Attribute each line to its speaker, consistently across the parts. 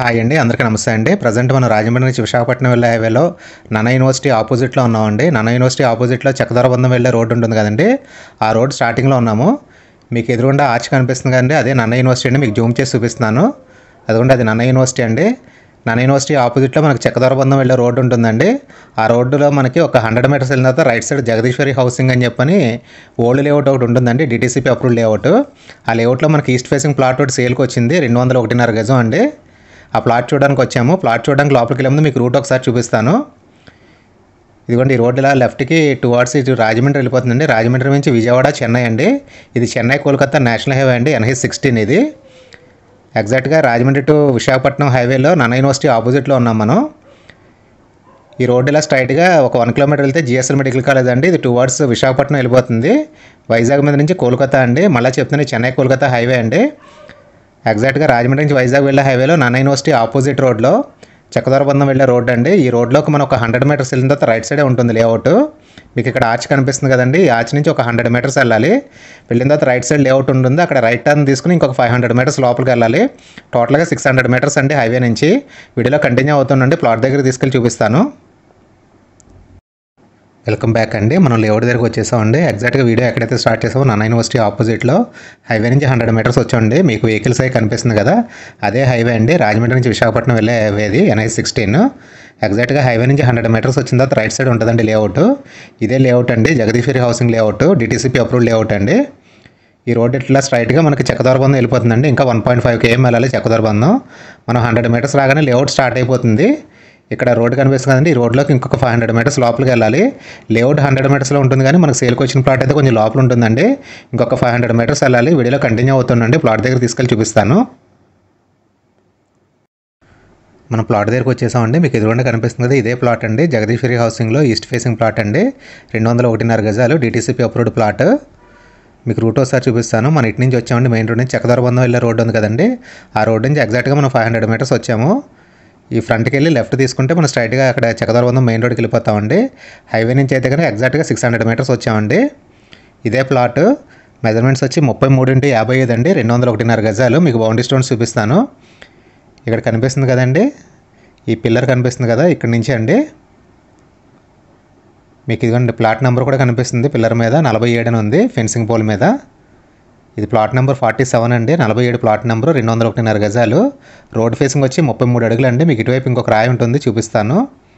Speaker 1: hi అండి అందరికీ నమస్తే అండి ప్రజెంట్ మనం రాజమండ్రి నుంచి విశాఖపట్నం వెళ్ళే హైవేలో నన్న యూనివర్సిటీ ఆపోజిట్లో ఉన్నామండి నన్న యూనివర్సిటీ ఆపోజిట్లో చెక్కదొరబంధం వెళ్ళే రోడ్డు ఉంటుంది కదండి ఆ రోడ్ స్టార్టింగ్లో ఉన్నాము మీకు ఎదురుగుండా ఆర్చ్ కనిపిస్తుంది కదండి అదే నన్న యూనివర్సిటీ అండి మీకు జూమ్ చేసి చూపిస్తున్నాను అదిగోండి అది నన్న యూనివర్సిటీ అండి నన్న యూనివర్సిటీ ఆపోజిట్లో మనకి చెక్కదొరబంధం వెళ్ళే రోడ్డు ఉంటుందండి ఆ రోడ్డులో మనకి ఒక హండ్రెడ్ మీటర్స్ వెళ్ళిన తర్వాత రైట్ సైడ్ జగదీశ్వరి హౌసింగ్ అని చెప్పని ఓల్డ్ లేఅవుట్ ఒకటి ఉంటుందండి డిటీసీపీ అప్రూవ్డ్ లేఅవుట్ ఆ లేఅవుట్లో మనకి ఈస్ట్ ఫేసింగ్ ప్లాట్ ఒకటి సేల్కి వచ్చింది రెండు వందల ఒకటిన్నర గజం అండి ఆ ప్లాట్ చూడడానికి వచ్చాము ప్లాట్ చూడడానికి లోపలికి వెళ్ళే ముందు మీకు రూట్ ఒకసారి చూపిస్తాను ఇదిగోండి ఈ రోడ్డు ఇలా లెఫ్ట్కి టూ అవర్స్ ఇటు రాజమండ్రి వెళ్ళిపోతుందండి రాజమండ్రి నుంచి విజయవాడ చెన్నై అండి ఇది చెన్నై కోల్కతా నేషనల్ హైవే అండి ఎన్హెచ్ సిక్స్టీన్ ఇది ఎగ్జాక్ట్గా రాజమండ్రి టు విశాఖపట్నం హైవేలో నన్న యూనివర్సిటీ ఆపోజిట్లో ఉన్నాం మనం ఈ రోడ్డు ఇలా స్ట్రైట్గా ఒక వన్ కిలోమీటర్ వెళ్తే జిఎస్ఎల్ మెడికల్ కాలేజ్ అండి ఇది టూ అవర్స్ విశాఖపట్నం వెళ్ళిపోతుంది వైజాగ్ మీద నుంచి కోల్కతా అండి మళ్ళీ చెప్తున్నా చెన్నై కోల్కతా హైవే అండి ఎగ్జాక్ట్గా రాజమండ్రి నుంచి వైజాగ్ వెళ్ళే హైవేలో నాన్న యూనివర్సిటీ ఆపోజిట్ రోడ్లో చక్కదొరబంధం వెళ్ళే రోడ్ అండి ఈ రోడ్లోకి మనం ఒక హండ్రెడ్ మీటర్స్ వెళ్ళిన తర్వాత రైట్ సైడే ఉంటుంది లేఅవుట్ మీకు ఇక్కడ ఆర్చ్ కనిపిస్తుంది కదండి ఈ ఆర్చ్ నుంచి ఒక హండ్రెడ్ మీటర్స్ వెళ్ళాలి వెళ్ళిన తర్వాత రైట్ సైడ్ లేఅవుట్ ఉంటుంది అక్కడ రైట్ టర్న్ తీసుకుని ఇంకొక ఫైవ్ హండ్రెడ్ మీటర్స్ లోపలికి వెళ్ళాలి టోటల్గా సిక్స్ హండ్రెడ్ మీటర్స్ అండి హైవే నుంచి వీడియోలో కంటిన్యూ అవుతుండండి ప్లాట్ దగ్గర తీసుకెళ్ళి చూపిస్తాను వెల్కమ్ బ్యాక్ అండి మనం లేఅవుట్ దగ్గరకు వచ్చేసామండి ఎగ్జాక్ట్గా వీడియో ఎక్కడైతే స్టార్ట్ చేసామో నాన్న యూనివర్సిటీ ఆపోజిట్లో హైవే నుంచి హండ్రెడ్ మీటర్స్ వచ్చామండి మీకు వెహికల్స్ అవి కనిపిస్తుంది కదా అదే హైవే అండి రాజమండ్రి నుంచి విశాఖపట్నం వెళ్ళే హైవే అది ఎన్ఐ సిక్స్టీన్ ఎగ్జాక్ట్గా హైవే నుంచి హండ్రెడ్ మీటర్స్ వచ్చిన తర్వాత రైట్ సైడ్ ఉంటుందండి లేఅవుట్ ఇదే లేఅవుట్ అండి Jagadeeswari housing layout DTCP approved layout అండి ఈ రోడ్ ఇట్లా స్ట్రైట్గా మనకి చెక్కదొరబంధం వెళ్ళిపోతుందండి ఇంకా వన్ పాయింట్ ఫైవ్ కేఎం వెళ్ళాలి చెక్కదొరబంధం మనం హండ్రెడ్ మీటర్స్ రాగానే లేఅవుట్ స్టార్ట్ అయిపోతుంది ఇక్కడ రోడ్ కనిపిస్తుంది కదండి ఈ రోడ్లోకి ఇంకొక ఫైవ్ హండ్రెడ్ మీటర్స్ లోపలికి వెళ్ళాలి లేఅవుట్ హండ్రెడ్ మీటర్స్లో ఉంటుంది కానీ మనకు సేల్కి వచ్చిన ప్లాట్ అయితే కొంచెం లోపల ఉంటుందండి ఇంకొక ఫైవ్ హండ్రెడ్ మీటర్స్ వెళ్ళాలి వీడియోలో కంటిన్యూ అవుతుందండి ప్లాట్ దగ్గర తీసుకెళ్ళి చూపిస్తాను మనం ప్లాట్ దగ్గరకు వచ్చేసామండి మీకు ఎదురుగా కనిపిస్తుంది కదా ఇదే ప్లాట్ అండి జగదీశ్వరి హౌసింగ్లో ఈస్ట్ ఫేసింగ్ ప్లాట్ అండి రెండు వందల ఒకటిన్నర గజాలు డిటీసీపీ అప్రూవ్డ్ ప్లాట్ మీకు రూట్ ఒకసారి చూపిస్తాను మన ఇటు నుంచి వచ్చామండి మెయిన్ రోడ్ నుంచి చెక్కదొరబంధం వెళ్ళే రోడ్ ఉంది కదండి ఆ రోడ్ నుంచి ఎగ్జాక్ట్గా మనం ఫైవ్ హండ్రెడ్ మీటర్స్ వచ్చాము ఈ ఫ్రంట్కి వెళ్ళి లెఫ్ట్ తీసుకుంటే మనం స్ట్రైట్గా అక్కడ చెక్కదొరబంధం మెయిన్ రోడ్కి వెళ్ళిపోతామండి హైవే నుంచి అయితే కనుక ఎగ్జాక్ట్గా సిక్స్ హండ్రెడ్ మీటర్స్ వచ్చామండి ఇదే ప్లాట్ మెజర్మెంట్స్ వచ్చి ముప్పై మూడు ఇంటూ యాభై ఐదు అండి రెండు వందల ఒకటిన్నర గజాలు మీకు బౌండరీ స్టోన్స్ చూపిస్తాను ఇక్కడ కనిపిస్తుంది కదండి ఈ పిల్లర్ కనిపిస్తుంది కదా ఇక్కడ నుంచి అండి మీకు ఇదిగోండి ప్లాట్ నెంబర్ కూడా కనిపిస్తుంది పిల్లర్ మీద నలభై ఏడు అని ఉంది ఫెన్సింగ్ పోల్ మీద ఇది ప్లాట్ నెంబర్ ఫార్టీ సెవెన్ అండి నలభై ఏడు ప్లాట్ నెంబర్ రెండు వందల ఒకటిన్నర గజాలు రోడ్ ఫేసింగ్ వచ్చి ముప్పై మూడు అడుగులు అండి మీకు ఇటువైపు ఇంకొక రాయి ఉంటుంది చూపిస్తాను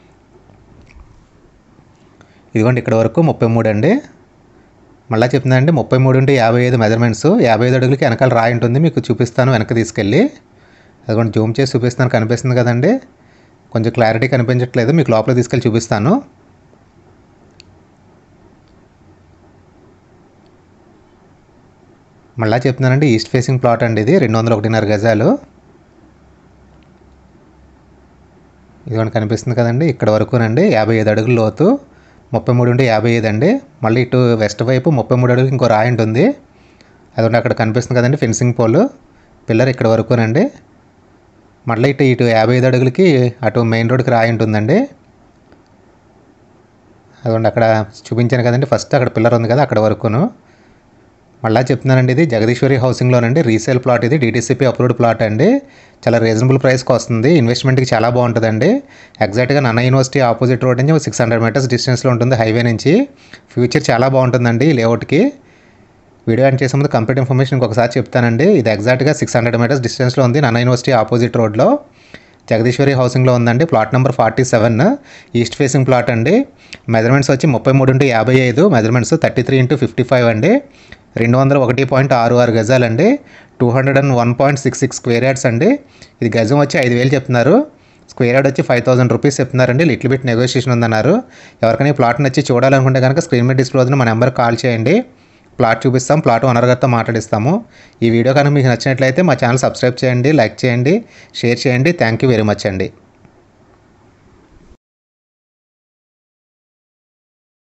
Speaker 1: ఇదిగోండి ఇక్కడ వరకు ముప్పై మూడు అండి మళ్ళీ చెప్తున్నానండి ముప్పై మూడు ఇంటూ యాభై ఐదు మెజర్మెంట్స్ యాభై ఐదు అడుగులకి వెనకాల రాయి ఉంటుంది మీకు చూపిస్తాను వెనక తీసుకెళ్ళి అదిగోండి జూమ్ చేసి చూపిస్తాను కనిపిస్తుంది కదండి కొంచెం క్లారిటీ కనిపించట్లేదు మీకు లోపల తీసుకెళ్ళి చూపిస్తాను మళ్ళీ చెప్తున్నానండి ఈస్ట్ ఫేసింగ్ ప్లాట్ అండి ఇది రెండు వందల ఒకటిన్నర గజాలు ఇదిగోండి కనిపిస్తుంది కదండి ఇక్కడ వరకునండి యాభై ఐదు అడుగుల లోతు ముప్పై మూడు ఉంటే యాభై ఐదు అండి మళ్ళీ ఇటు వెస్ట్ వైపు ముప్పై మూడు అడుగులు ఇంకో రాయి ఉంటుంది అదిగోండి అక్కడ కనిపిస్తుంది కదండి ఫెన్సింగ్ పోల్ పిల్లర్ ఇక్కడ వరకునండి మళ్ళీ ఇటు ఇటు యాభై ఐదు అడుగులకి అటు మెయిన్ రోడ్కి రాయి ఉంటుందండి అదిగోండి అక్కడ చూపించాను కదండి ఫస్ట్ అక్కడ పిల్లర్ ఉంది కదా అక్కడ వరకును మళ్ళీ చెప్తున్నానండి ఇది జగదీశ్వరి హౌసింగ్లోనండి రీసేల్ ప్లాట్ ఇది డీటీసీపీ అప్రూవ్డ్ ప్లాట్ అండి చాలా రీజనబుల్ ప్రైస్కి వస్తుంది ఇన్వెస్ట్మెంట్కి చాలా బాగుంటుందండి ఎగ్జాక్ట్గా నన్న యూనివర్సిటీ ఆపోజిట్ రోడ్ నుంచి సిక్స్ హండ్రెడ్ మీటర్స్ డిస్టెన్స్లో ఉంటుంది హైవే నుంచి ఫ్యూచర్ చాలా బాగుంటుందండి ఈ లేఅవుట్కి వీడియో ఎండ్ చేసే ముందు కంప్లీట్ ఇన్ఫర్మేషన్ ఇంకొకసారి చెప్తానండి ఇది ఎగ్జాక్ట్గా సిక్స్ హండ్రెడ్ మీటర్స్ డిస్టెన్స్లో ఉంది నన్న యూనివర్సిటీ ఆపోజిట్ రోడ్లో జగదీశ్వరి హౌసింగ్లో ఉందండి plot number forty seven east facing plot అండి మెజర్మెంట్స్ వచ్చి ముప్పై మూడు ఇంటూ యాభై ఐదు measurements thirty three into fifty five అండి రెండు వందల ఒకటి పాయింట్ ఆరు ఆరు గజాలండి two hundred and one point six six square yards అండి ఇది గజం వచ్చి ఐదు వేలు చెప్తున్నారు స్క్వేర్ యార్డ్ వచ్చి ఫైవ్ థౌసండ్ రూపీస్ చెప్తున్నారండి లిటిల్ బిట్ నెగోషియేషన్ ఉందన్నారు ఎవరికైనా ఈ ప్లాట్ నచ్చి చూడాలనుకుంటే కనుక స్క్రీన్ మీద డిస్ప్లే అవుతున్న మా నెంబర్ కాల్ చేయండి ప్లాట్ చూపిస్తాం ప్లాట్ ఓనర్ గారితో మాట్లాడిస్తాము ఈ వీడియో కనుక మీకు నచ్చినట్లయితే మా ఛానల్ సబ్స్క్రైబ్ చేయండి లైక్ చేయండి షేర్ చేయండి థ్యాంక్ యూ వెరీ మచ్ అండి